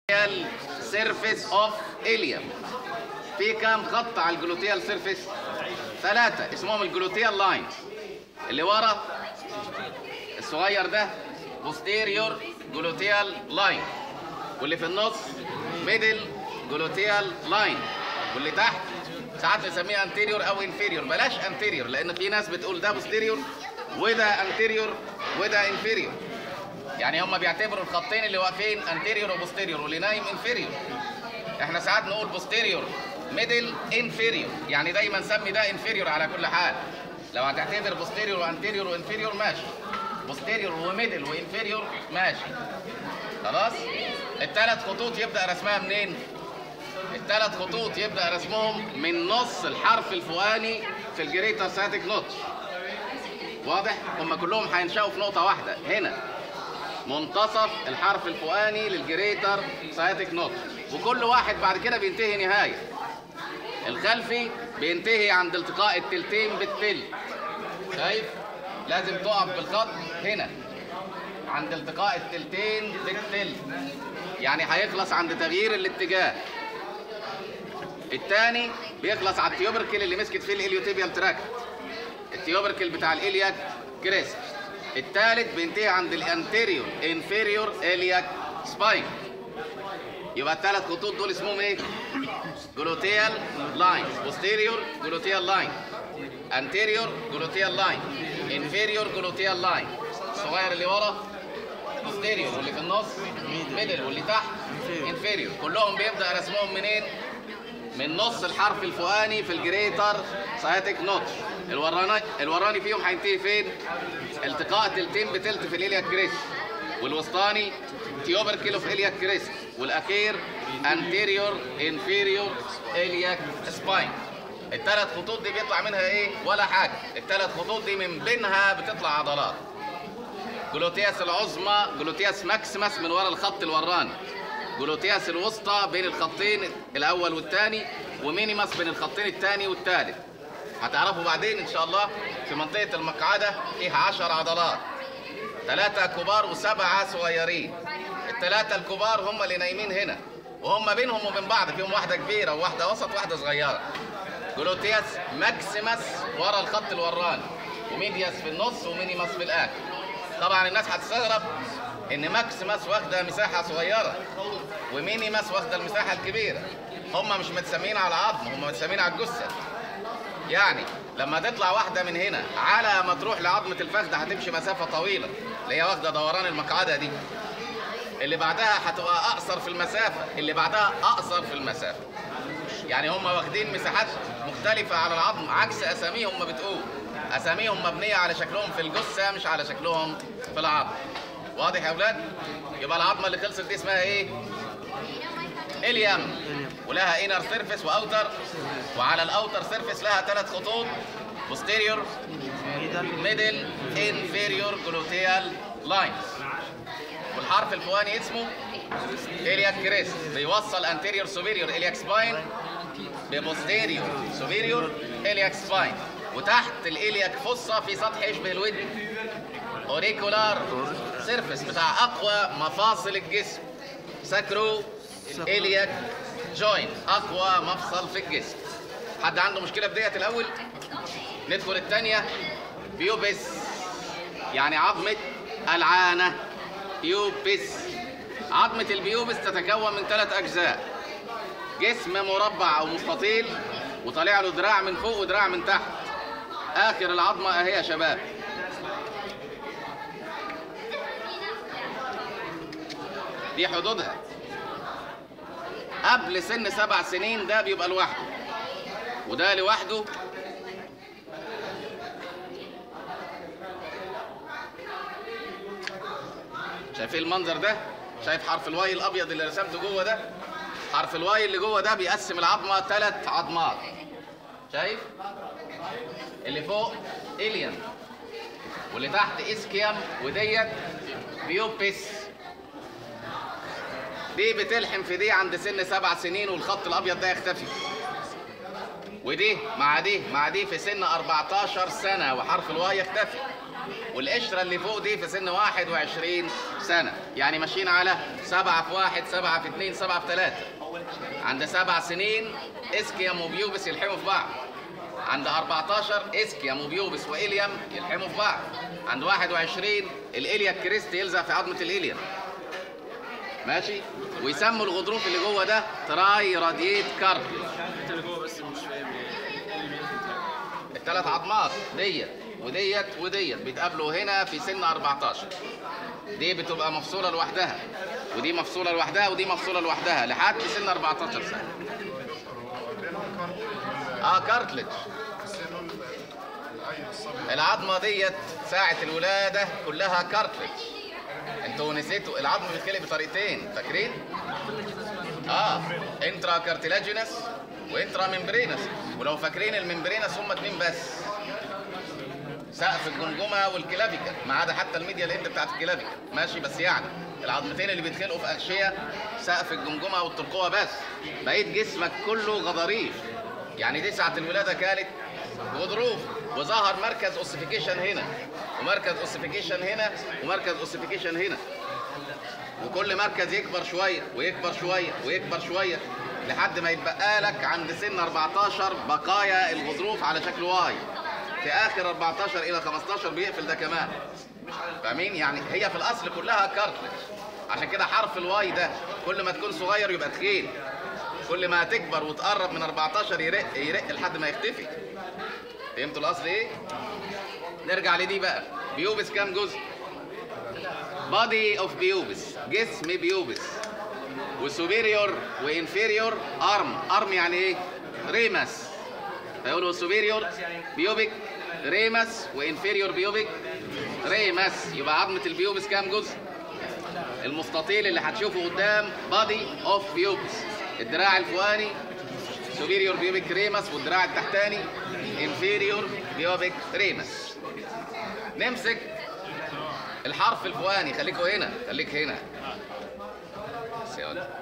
سيرفيس اوف اليم في كام خط على الجلوتيال سيرفيس ثلاثة اسمهم الجلوتيال لاين اللي ورا الصغير ده posterior جلوتيال لاين واللي في النص ميدل جلوتيال لاين واللي تحت ساعات نسميه انتيريور او انفيريور بلاش انتيريور لان في ناس بتقول ده posterior وده انتيريور وده انفيريور يعني هم بيعتبروا الخطين اللي واقفين انتيريور وبوستيريور واللي نايم انفيريور احنا ساعات نقول بوستيريور ميدل انفيريور يعني دايما نسمي ده انفيريور على كل حال لو هتعتبر بوستيريور وانتيريور وانفيريور ماشي بوستيريور وميدل وانفيريور ماشي خلاص الثلاث خطوط يبدا رسمها منين الثلاث خطوط يبدا رسمهم من نص الحرف الفوقاني في الجريتر ساتيك نوتش واضح هم كلهم هينشأوا في نقطه واحده هنا منتصف الحرف الفوقاني للجريتر سايتك نوت وكل واحد بعد كده بينتهي نهايه الخلفي بينتهي عند التقاء التلتين بالتل شايف لازم تقف بالخط هنا عند التقاء التلتين بالتل يعني هيخلص عند تغيير الاتجاه الثاني بيخلص على التيوبركل اللي مسكت فيه الاليوتيبيال تراكت التيوبركل بتاع الالياك كريست الثالث بينتهي عند الانتيريور انفيريور الياك سباين يبقى الثلاث خطوط دول اسمهم ايه جلوتيال لاين بوستيريور جلوتيال لاين انتيريور جلوتيال لاين انفيريور جلوتيال لاين الصغير اللي ورا بوستيريور واللي في النص ميدل واللي تحت انفيريور كلهم بيبدا رسمهم منين من نص الحرف الفوقاني في الجريتر سايتك نوتش الوراني الوراني فيهم هينتهي فين التقاء تلتين بتلت في الالياك كريست والوسطاني تيوبركل في الياك كريست والاخير انتيريور انفيريور الياك سباين الثلاث خطوط دي بيطلع منها ايه ولا حاجه الثلاث خطوط دي من بينها بتطلع عضلات جلوتياس العظمى جلوتياس ماكسيمس من ورا الخط الوراني جلوتياس الوسطى بين الخطين الاول والثاني ومينيماس بين الخطين الثاني والثالث هتعرفوا بعدين ان شاء الله في منطقه المقعده فيها 10 عضلات ثلاثه كبار وسبعه صغيرين الثلاثه الكبار هم اللي نايمين هنا وهم بينهم وبين بعض فيهم واحده كبيره وواحده وسط وواحده صغيره جلوتياس ماكسيمس ورا الخط الوراني وميدياس في النص ومينيماس في الاخر طبعا الناس هتستغرب ان ماكسيماس واخده مساحه صغيره ومينيماس واخده المساحه الكبيره هم مش متسمين على العظم هم متسمين على الجثه يعني لما تطلع واحده من هنا على ما تروح لعظمه الفخذ هتمشي مسافه طويله اللي هي واخده دوران المقعده دي اللي بعدها هتبقى اقصر في المسافه اللي بعدها اقصر في المسافه يعني هم واخدين مساحات مختلفه على العظم عكس اساميهم ما بتقول اساميهم مبنيه على شكلهم في الجثه مش على شكلهم في العظم واضح يا اولاد يبقى العظمه اللي خلصت دي اسمها ايه اليم ولها انر سيرفيس واوتر وعلى الاوتر سيرفيس لها ثلاث خطوط posterior ميدل انفيريور جلوتيال لاينز والحرف الفوقاني اسمه الياك كريست بيوصل انتيريور سوبيريور الياك سباين ببوستيريور سوبيريور الياك سباين وتحت الالياك فصة في سطح يشبه الودن اوريكولار سيرفيس بتاع اقوى مفاصل الجسم ساكرو الياك جوين اقوى مفصل في الجسم حد عنده مشكله في ديت الاول ندخل الثانيه بيوبس يعني عظمه العانه بيوبس عظمه البيوبس تتكون من ثلاث اجزاء جسم مربع او مستطيل وطالع له دراع من فوق ودراع من تحت اخر العظمه اهي يا شباب دي حدودها قبل سن سبع سنين ده بيبقى لوحده وده لوحده شايفين المنظر ده شايف حرف الواي الابيض اللي رسمته جوه ده حرف الواي اللي جوه ده بيقسم العظمه ثلاث عظمات شايف اللي فوق الين واللي تحت اسكيام وديت بيوبس دي بتلحم في دي عند سن سبع سنين والخط الابيض ده يختفي ودي مع دي مع دي في سن 14 سنه وحرف الواي يختفي والقشره اللي فوق دي في سن 21 سنه يعني ماشيين على سبعة في واحد سبعة في اتنين سبعة في ثلاثة عند سبع سنين اسكيام وبيوبس يلحموا في بعض عند 14 اسكيام وبيوبس واليم يلحموا في بعض عند 21 الاليا كريست يلزق في عظمه الاليم ماشي ويسموا الغضروف اللي جوه ده تراي راديت كارتلج انت اللي جوه بس مش فاهم ايه اللي بيفهم ده. الثلاث عظمات ديت وديت وديت بيتقابلوا هنا في سن 14 دي بتبقى مفصوله لوحدها ودي مفصوله لوحدها ودي مفصوله لوحدها لحد سن 14 سنه اه كارتلج العظمه ديت ساعه الولاده كلها كارتلج انتوا نسيتوا العظم بيتخلق بطريقتين فاكرين اه انترا كارتلاجينس وانترا ممبرينس ولو فاكرين الممبرينس هم اتنين بس سقف الجمجمه والكلافيكا ما عدا حتى الميديا الاند بتاعت الكلافيكا ماشي بس يعني العظمتين اللي بيتخلقوا في اغشيه سقف الجمجمه والترقوه بس بقيت جسمك كله غضاريف يعني دي ساعه الولاده كانت غضروف وظهر مركز اوسيفيكيشن هنا ومركز اوسيفيكيشن هنا ومركز اوسيفيكيشن هنا وكل مركز يكبر شويه ويكبر شويه ويكبر شويه لحد ما يتبقى لك عند سن 14 بقايا الغضروف على شكل واي في اخر 14 الى 15 بيقفل ده كمان فاهمين يعني هي في الاصل كلها كارتلج عشان كده حرف الواي ده كل ما تكون صغير يبقى تخين كل ما تكبر وتقرب من 14 يرق يرق لحد ما يختفي فهمتوا الاصل ايه نرجع لدي بقى بيوبس كام جزء بادي اوف بيوبس جسم بيوبس وسوبيريور وانفيريور ارم ارم يعني ايه ريمس فيقولوا سوبيريور بيوبك ريمس وانفيريور بيوبك ريمس يبقى عظمه البيوبس كام جزء المستطيل اللي هتشوفه قدام بادي اوف بيوبس الدراع الفوقاني سوبيريور بيوبك ريمس والدراع التحتاني انفيريور بيوبك ريمس نمسك الحرف الفوقاني خليكوا هنا خليك هنا بس يا ولد.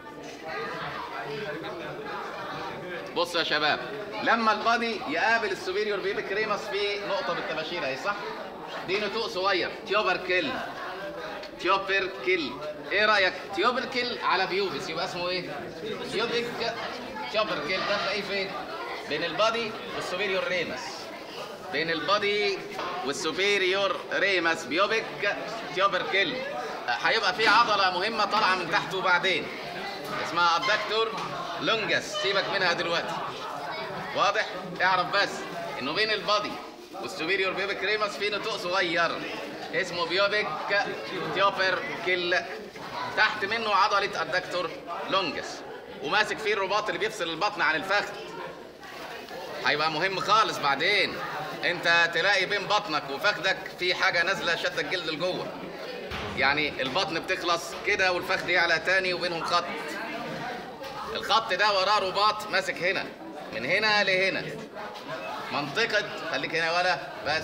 بص يا شباب لما البادي يقابل السوبيريور بيبك ريمس في نقطه بالتباشير اهي صح دي نتوء صغير تيوبر كيل تيوبر كيل ايه رايك تيوبر كيل على بيوبس يبقى اسمه ايه تيوبك تيوبر كيل ده تلاقيه فين بين البادي والسوبيريور ريمس بين البادي والسوبيريور ريمس بيوبك تيوبر كيل هيبقى في عضله مهمه طالعه من تحته بعدين اسمها الدكتور لونجس سيبك منها دلوقتي واضح اعرف بس انه بين البادي والسوبيريور بيوبك ريمس في نتوء صغير اسمه بيوبك تيوبر كيل تحت منه عضله الدكتور لونجس وماسك فيه الرباط اللي بيفصل البطن عن الفخذ هيبقى مهم خالص بعدين انت تلاقي بين بطنك وفخدك في حاجه نازله شده الجلد لجوه يعني البطن بتخلص كده والفخذ يعلى تاني وبينهم خط الخط ده وراه رباط ماسك هنا من هنا لهنا منطقة خليك هنا ولا بس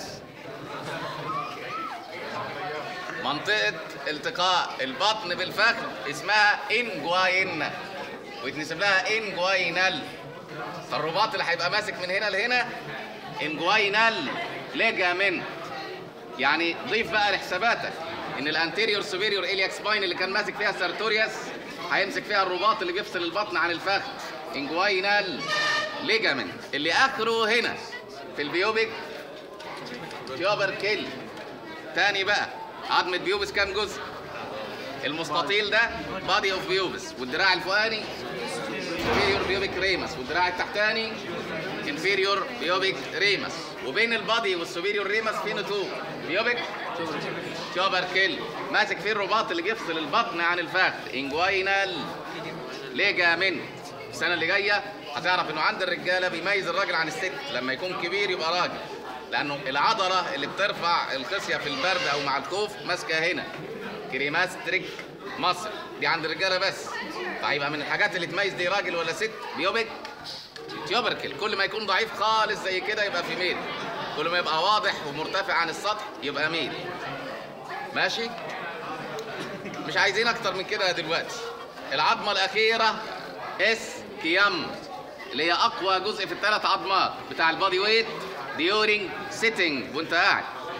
منطقة التقاء البطن بالفخذ اسمها انجواين ويتنسب لها انجواينال فالرباط اللي هيبقى ماسك من هنا لهنا انجواينال ليجامنت يعني ضيف بقى لحساباتك ان الانتيريور سوبيريور الياك سباين اللي كان ماسك فيها سارتوريوس هيمسك فيها الرباط اللي بيفصل البطن عن الفخذ انجواينال ليجامنت اللي اخره هنا في البيوبك تيوبر كيل تاني بقى عظمة بيوبس كام جزء المستطيل ده بادي اوف بيوبس والدراع الفوقاني انفيريور بيوبك ريمس والدراع التحتاني انفيريور بيوبك ريمس وبين البادي والسوبيريور ريمس في نتوء بيوبك تيوبر كيل ماسك فيه الرباط اللي بيفصل البطن عن الفخذ انجوينال ليجامنت السنه اللي جايه هتعرف انه عند الرجاله بيميز الراجل عن الست لما يكون كبير يبقى راجل لانه العضله اللي بترفع الخصيه في البرد او مع الخوف ماسكه هنا كريماستريك مصر دي عند الرجاله بس فهيبقى من الحاجات اللي تميز دي راجل ولا ست بيوبك تيوبركل كل ما يكون ضعيف خالص زي كده يبقى في ميل كل ما يبقى واضح ومرتفع عن السطح يبقى ميل ماشي مش عايزين اكتر من كده دلوقتي العظمه الاخيره اس كيام اللي هي اقوى جزء في الثلاث عظمات بتاع البادي ويت ديورينج سيتنج وانت قاعد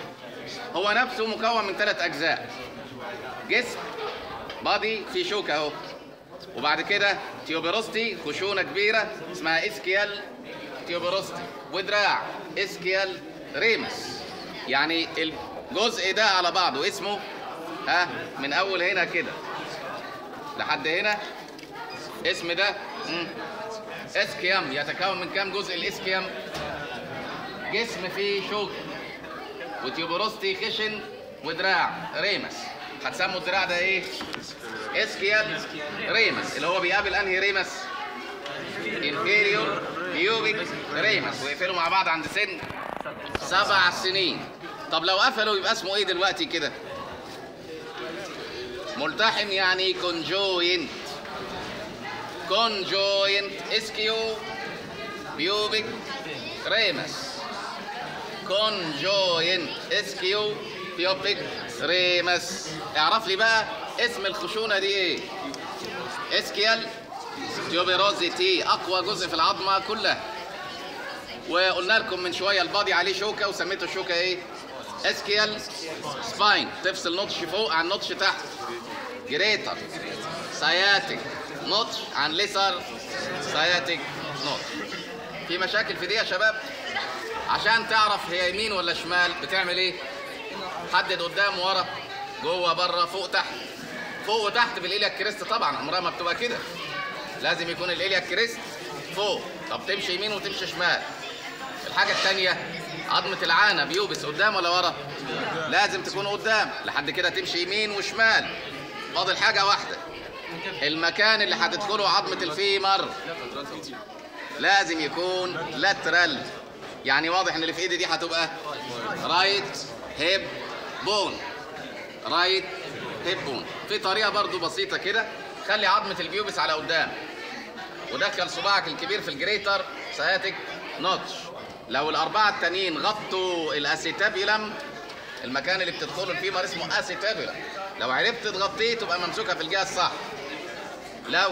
هو نفسه مكون من ثلاث اجزاء جسم بادي في شوكه اهو وبعد كده تيوبروستي خشونه كبيره اسمها اسكيال تيوبروستي ودراع اسكيال ريمس يعني الجزء ده على بعضه اسمه ها من اول هنا كده لحد هنا اسم ده مم. اسكيام يتكون من كام جزء الاسكيام جسم فيه شوك وتيوبروستي خشن ودراع ريمس هتسموا الدراع ده ايه اسكيال ريمس اللي هو بيقابل انهي ريمس انفيريور بيوبيك ريمس ويقفلوا مع بعض عند سن سبع سنين طب لو قفلوا يبقى اسمه ايه دلوقتي كده ملتحم يعني كونجوينت كونجوينت اسكيو بيوبيك ريمس كونجوينت اسكيو بيوبيك ريمس اعرف لي بقى اسم الخشونه دي ايه اسكيال تيوبيروزيتي اقوى جزء في العظمه كلها وقلنا لكم من شويه البادي عليه شوكه وسميته الشوكه ايه اسكيال سباين تفصل نوتش فوق عن نوتش تحت جريتر سياتيك نوتش عن ليسر سياتيك نوتش في مشاكل في دي يا شباب عشان تعرف هي يمين ولا شمال بتعمل ايه حدد قدام ورا جوه بره فوق تحت فوق وتحت بالإيليا كريست طبعا عمرها ما بتبقى كده لازم يكون الإيليا كريست فوق طب تمشي يمين وتمشي شمال الحاجة التانية عظمة العانة بيوبس قدام ولا ورا لازم تكون قدام لحد كده تمشي يمين وشمال فاضل حاجة واحدة المكان اللي هتدخله عظمة الفيمر لازم يكون لاترال يعني واضح ان اللي في ايدي دي هتبقى رايت هيب بون رايت هيب بون في طريقه برضو بسيطه كده خلي عظمه البيوبس على قدام ودخل صباعك الكبير في الجريتر سياتيك نوتش لو الاربعه التانيين غطوا الاسيتابيلم المكان اللي بتدخله الفيمر اسمه اسيتابيلم لو عرفت تغطيه تبقى ممسوكه في الجهه الصح لو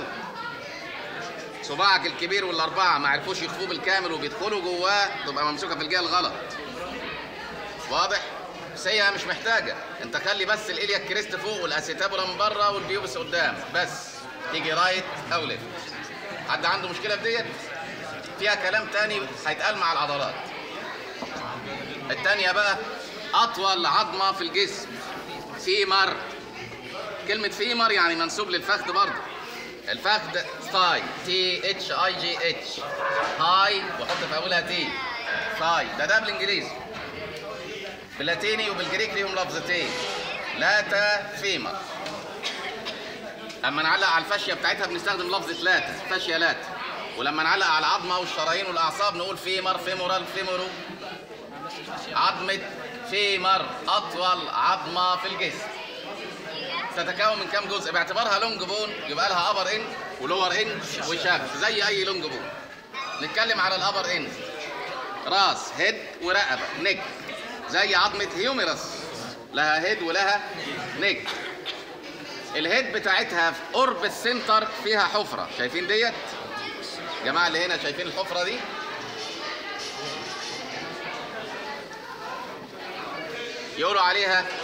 صباعك الكبير والاربعه ما عرفوش يخفوه بالكامل وبيدخلوا جواه تبقى ممسوكه في الجهه الغلط واضح بس هي مش محتاجه انت خلي بس الاليا كريست فوق والاسيتابولم بره والبيوبس قدام بس تيجي رايت او ليفت حد عنده مشكله في ديت فيها كلام تاني هيتقال مع العضلات التانية بقى اطول عظمه في الجسم فيمر كلمه فيمر يعني منسوب للفخذ برضه الفخذ ثاي تي اتش اي جي اتش هاي وحط في اولها تي ثاي ده ده بالانجليزي باللاتيني وبالجريك ليهم لفظتين لاتا فيمر اما نعلق على الفاشيه بتاعتها بنستخدم لفظه لاتا فاشيه لاتا ولما نعلق على العظمه والشرايين والاعصاب نقول فيمر فيمورال فيمورو عظمه فيمر اطول عظمه في الجسم تتكون من كام جزء باعتبارها لونج بون يبقى لها ابر ان ولور ان وشاف زي اي لونج بون نتكلم على الابر ان راس هيد ورقبه نك زي عظمه هيوميرس لها هيد ولها نك الهيد بتاعتها في قرب السنتر فيها حفره شايفين ديت جماعه اللي هنا شايفين الحفره دي يقولوا عليها